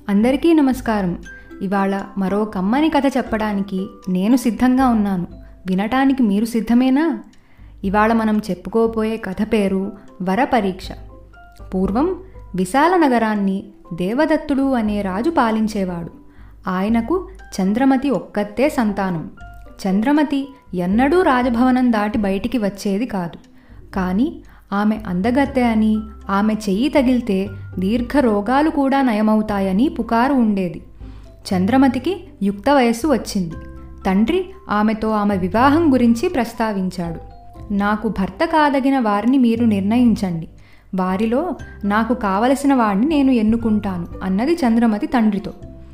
అందరికీ నమస్కారం ఇవాళ మరో కమ్మని కథ చెప్పడానికి నేను సిద్ధంగా ఉన్నాను వినటానికి మీరు సిద్ధమేనా ఇవాళ మనం చెప్పుకోపోయే కథ పేరు వర పరీక్ష పూర్వం విశాల నగరాన్ని దేవదత్తుడు అనే రాజు పాలించేవాడు ఆయనకు చంద్రమతి ఒక్కతే సంతానం చంద్రమతి ఎన్నడూ రాజభవనం దాటి బయటికి వచ్చేది కాదు కానీ ఆమె అందగత్తె అని ఆమె చెయ్యి తగిలితే దీర్ఘ రోగాలు కూడా నయమవుతాయని పుకారు ఉండేది చంద్రమతికి యుక్త వయస్సు వచ్చింది తండ్రి ఆమెతో ఆమె వివాహం గురించి ప్రస్తావించాడు నాకు భర్త కాదగిన వారిని మీరు నిర్ణయించండి వారిలో నాకు కావలసిన వాడిని నేను ఎన్నుకుంటాను అన్నది చంద్రమతి తండ్రితో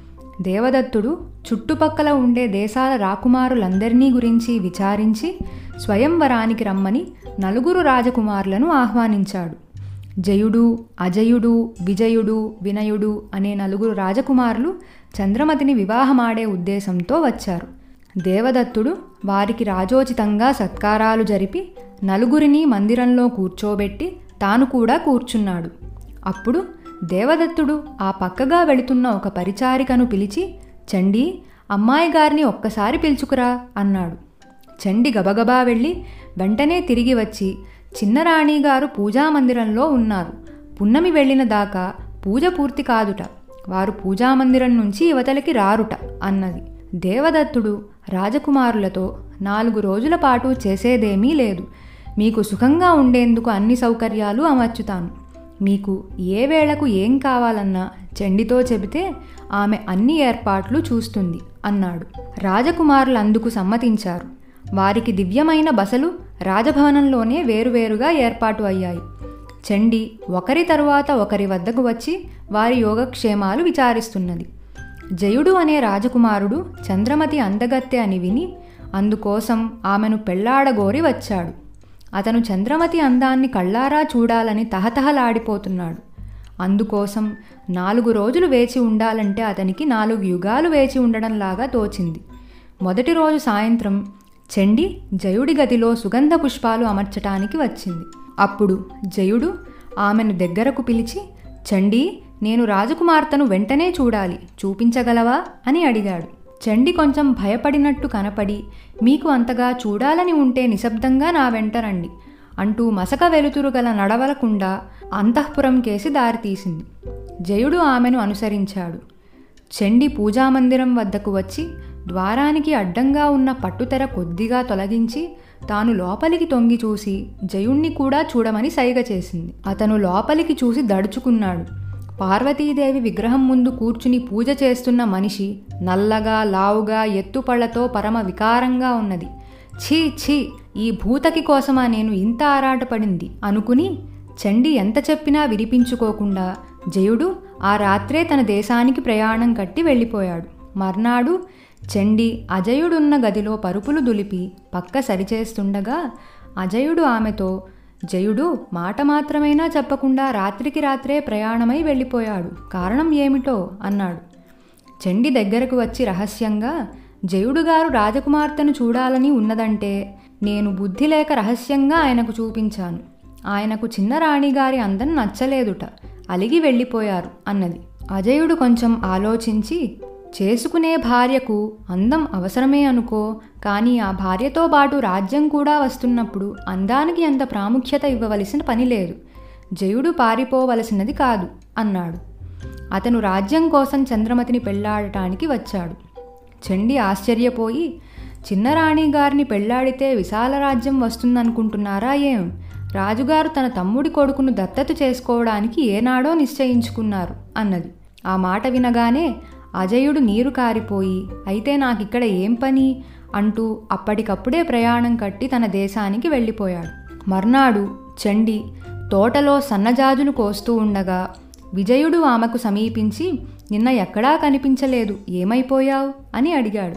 దేవదత్తుడు చుట్టుపక్కల ఉండే దేశాల రాకుమారులందరినీ గురించి విచారించి స్వయంవరానికి రమ్మని నలుగురు రాజకుమారులను ఆహ్వానించాడు జయుడు అజయుడు విజయుడు వినయుడు అనే నలుగురు రాజకుమారులు చంద్రమతిని వివాహమాడే ఉద్దేశంతో వచ్చారు దేవదత్తుడు వారికి రాజోచితంగా సత్కారాలు జరిపి నలుగురిని మందిరంలో కూర్చోబెట్టి తాను కూడా కూర్చున్నాడు అప్పుడు దేవదత్తుడు ఆ పక్కగా వెళుతున్న ఒక పరిచారికను పిలిచి చండి అమ్మాయి గారిని ఒక్కసారి పిలుచుకురా అన్నాడు చండి గబగబా వెళ్ళి వెంటనే తిరిగి వచ్చి చిన్నరాణి గారు పూజామందిరంలో ఉన్నారు పున్నమి వెళ్ళిన దాకా పూజ పూర్తి కాదుట వారు పూజామందిరం నుంచి యువతలకి రారుట అన్నది దేవదత్తుడు రాజకుమారులతో నాలుగు రోజుల పాటు చేసేదేమీ లేదు మీకు సుఖంగా ఉండేందుకు అన్ని సౌకర్యాలు అమర్చుతాను మీకు ఏ వేళకు ఏం కావాలన్నా చండితో చెబితే ఆమె అన్ని ఏర్పాట్లు చూస్తుంది అన్నాడు రాజకుమారులు అందుకు సమ్మతించారు వారికి దివ్యమైన బసలు రాజభవనంలోనే వేరువేరుగా ఏర్పాటు అయ్యాయి చండి ఒకరి తరువాత ఒకరి వద్దకు వచ్చి వారి యోగక్షేమాలు విచారిస్తున్నది జయుడు అనే రాజకుమారుడు చంద్రమతి అందగత్తె అని విని అందుకోసం ఆమెను పెళ్లాడగోరి వచ్చాడు అతను చంద్రమతి అందాన్ని కళ్ళారా చూడాలని తహతహలాడిపోతున్నాడు అందుకోసం నాలుగు రోజులు వేచి ఉండాలంటే అతనికి నాలుగు యుగాలు వేచి ఉండడంలాగా తోచింది మొదటి రోజు సాయంత్రం చండి జయుడి గదిలో సుగంధ పుష్పాలు అమర్చటానికి వచ్చింది అప్పుడు జయుడు ఆమెను దగ్గరకు పిలిచి చండి నేను రాజకుమార్తెను వెంటనే చూడాలి చూపించగలవా అని అడిగాడు చండి కొంచెం భయపడినట్టు కనపడి మీకు అంతగా చూడాలని ఉంటే నిశ్శబ్దంగా నా వెంట రండి అంటూ మసక వెలుతురు గల నడవలకుండా అంతఃపురం కేసి దారితీసింది జయుడు ఆమెను అనుసరించాడు చండి పూజామందిరం వద్దకు వచ్చి ద్వారానికి అడ్డంగా ఉన్న పట్టుతెర కొద్దిగా తొలగించి తాను లోపలికి తొంగి చూసి జయుణ్ణి కూడా చూడమని సైగ చేసింది అతను లోపలికి చూసి దడుచుకున్నాడు పార్వతీదేవి విగ్రహం ముందు కూర్చుని పూజ చేస్తున్న మనిషి నల్లగా లావుగా ఎత్తుపళ్లతో పరమ వికారంగా ఉన్నది ఛీ ఛీ ఈ భూతకి కోసమా నేను ఇంత ఆరాటపడింది అనుకుని చండి ఎంత చెప్పినా వినిపించుకోకుండా జయుడు ఆ రాత్రే తన దేశానికి ప్రయాణం కట్టి వెళ్ళిపోయాడు మర్నాడు చండి అజయుడున్న గదిలో పరుపులు దులిపి పక్క సరిచేస్తుండగా అజయుడు ఆమెతో జయుడు మాట మాత్రమైనా చెప్పకుండా రాత్రికి రాత్రే ప్రయాణమై వెళ్ళిపోయాడు కారణం ఏమిటో అన్నాడు చండి దగ్గరకు వచ్చి రహస్యంగా జయుడు గారు రాజకుమార్తెను చూడాలని ఉన్నదంటే నేను బుద్ధి లేక రహస్యంగా ఆయనకు చూపించాను ఆయనకు చిన్న రాణిగారి అందం నచ్చలేదుట అలిగి వెళ్ళిపోయారు అన్నది అజయుడు కొంచెం ఆలోచించి చేసుకునే భార్యకు అందం అవసరమే అనుకో కానీ ఆ భార్యతో పాటు రాజ్యం కూడా వస్తున్నప్పుడు అందానికి అంత ప్రాముఖ్యత ఇవ్వవలసిన పని లేదు జయుడు పారిపోవలసినది కాదు అన్నాడు అతను రాజ్యం కోసం చంద్రమతిని పెళ్లాడటానికి వచ్చాడు చండి ఆశ్చర్యపోయి చిన్నరాణి గారిని పెళ్లాడితే విశాల రాజ్యం వస్తుందనుకుంటున్నారా ఏం రాజుగారు తన తమ్ముడి కొడుకును దత్తత చేసుకోవడానికి ఏనాడో నిశ్చయించుకున్నారు అన్నది ఆ మాట వినగానే అజయుడు నీరు కారిపోయి అయితే నాకిక్కడ ఏం పని అంటూ అప్పటికప్పుడే ప్రయాణం కట్టి తన దేశానికి వెళ్ళిపోయాడు మర్నాడు చండి తోటలో సన్నజాజులు కోస్తూ ఉండగా విజయుడు ఆమెకు సమీపించి నిన్న ఎక్కడా కనిపించలేదు ఏమైపోయావు అని అడిగాడు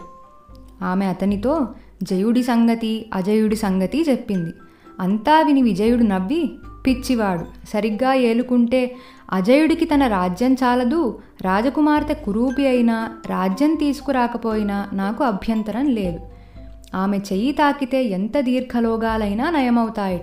ఆమె అతనితో జయుడి సంగతి అజయుడి సంగతి చెప్పింది అంతా విని విజయుడు నవ్వి పిచ్చివాడు సరిగ్గా ఏలుకుంటే అజయుడికి తన రాజ్యం చాలదు రాజకుమార్తె కురూపి అయినా రాజ్యం తీసుకురాకపోయినా నాకు అభ్యంతరం లేదు ఆమె చెయ్యి తాకితే ఎంత దీర్ఘలోగాలైనా నయమవుతాయట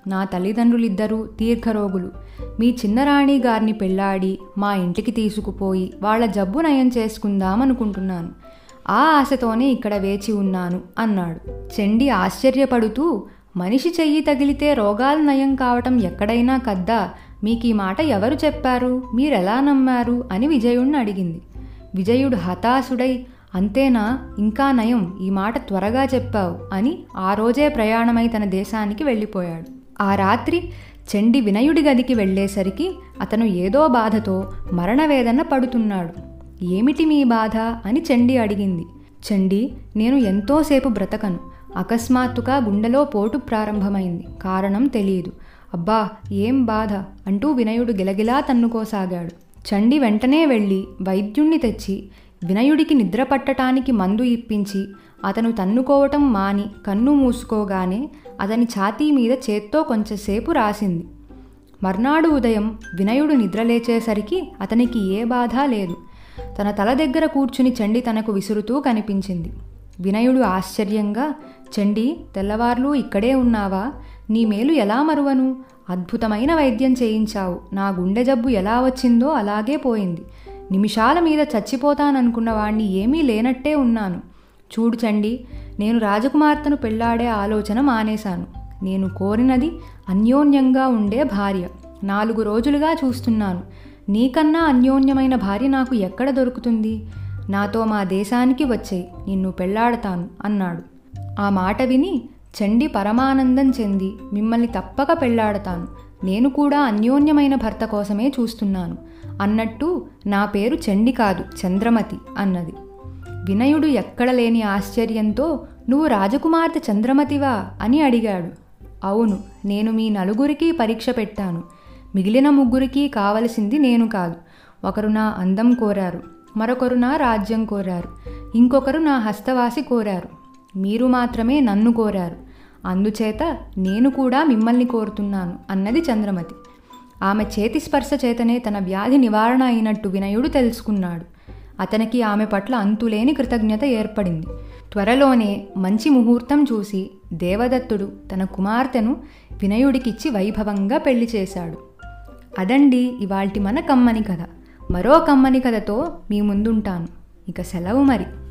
నా తల్లిదండ్రులిద్దరూ దీర్ఘరోగులు మీ చిన్నరాణి గారిని పెళ్ళాడి మా ఇంటికి తీసుకుపోయి వాళ్ళ జబ్బు నయం చేసుకుందామనుకుంటున్నాను ఆ ఆశతోనే ఇక్కడ వేచి ఉన్నాను అన్నాడు చెండి ఆశ్చర్యపడుతూ మనిషి చెయ్యి తగిలితే రోగాలు నయం కావటం ఎక్కడైనా కద్దా మీకు ఈ మాట ఎవరు చెప్పారు మీరెలా నమ్మారు అని విజయుణ్ణి అడిగింది విజయుడు హతాశుడై అంతేనా ఇంకా నయం ఈ మాట త్వరగా చెప్పావు అని ఆ రోజే ప్రయాణమై తన దేశానికి వెళ్ళిపోయాడు ఆ రాత్రి చెండి వినయుడి గదికి వెళ్ళేసరికి అతను ఏదో బాధతో మరణవేదన పడుతున్నాడు ఏమిటి మీ బాధ అని చెండి అడిగింది చెండి నేను ఎంతోసేపు బ్రతకను అకస్మాత్తుగా గుండెలో పోటు ప్రారంభమైంది కారణం తెలియదు అబ్బా ఏం బాధ అంటూ వినయుడు గిలగిలా తన్నుకోసాగాడు చండి వెంటనే వెళ్ళి వైద్యుణ్ణి తెచ్చి వినయుడికి నిద్ర పట్టటానికి మందు ఇప్పించి అతను తన్నుకోవటం మాని కన్ను మూసుకోగానే అతని ఛాతీ మీద చేత్తో కొంచెంసేపు రాసింది మర్నాడు ఉదయం వినయుడు నిద్రలేచేసరికి అతనికి ఏ బాధ లేదు తన తల దగ్గర కూర్చుని చండి తనకు విసురుతూ కనిపించింది వినయుడు ఆశ్చర్యంగా చండి తెల్లవార్లు ఇక్కడే ఉన్నావా నీ మేలు ఎలా మరువను అద్భుతమైన వైద్యం చేయించావు నా గుండె జబ్బు ఎలా వచ్చిందో అలాగే పోయింది నిమిషాల మీద చచ్చిపోతాననుకున్న వాణ్ణి ఏమీ లేనట్టే ఉన్నాను చూడు చండి నేను రాజకుమార్తెను పెళ్లాడే ఆలోచన మానేశాను నేను కోరినది అన్యోన్యంగా ఉండే భార్య నాలుగు రోజులుగా చూస్తున్నాను నీకన్నా అన్యోన్యమైన భార్య నాకు ఎక్కడ దొరుకుతుంది నాతో మా దేశానికి వచ్చేయి నిన్ను పెళ్లాడతాను అన్నాడు ఆ మాట విని చండి పరమానందం చెంది మిమ్మల్ని తప్పక పెళ్లాడతాను నేను కూడా అన్యోన్యమైన భర్త కోసమే చూస్తున్నాను అన్నట్టు నా పేరు చండి కాదు చంద్రమతి అన్నది వినయుడు ఎక్కడ లేని ఆశ్చర్యంతో నువ్వు రాజకుమార్తె చంద్రమతివా అని అడిగాడు అవును నేను మీ నలుగురికి పరీక్ష పెట్టాను మిగిలిన ముగ్గురికి కావలసింది నేను కాదు ఒకరు నా అందం కోరారు మరొకరు నా రాజ్యం కోరారు ఇంకొకరు నా హస్తవాసి కోరారు మీరు మాత్రమే నన్ను కోరారు అందుచేత నేను కూడా మిమ్మల్ని కోరుతున్నాను అన్నది చంద్రమతి ఆమె చేతి స్పర్శ చేతనే తన వ్యాధి నివారణ అయినట్టు వినయుడు తెలుసుకున్నాడు అతనికి ఆమె పట్ల అంతులేని కృతజ్ఞత ఏర్పడింది త్వరలోనే మంచి ముహూర్తం చూసి దేవదత్తుడు తన కుమార్తెను వినయుడికిచ్చి వైభవంగా పెళ్లి చేశాడు అదండి ఇవాల్టి మన కమ్మని కథ మరో కమ్మని కథతో మీ ముందుంటాను ఇక సెలవు మరి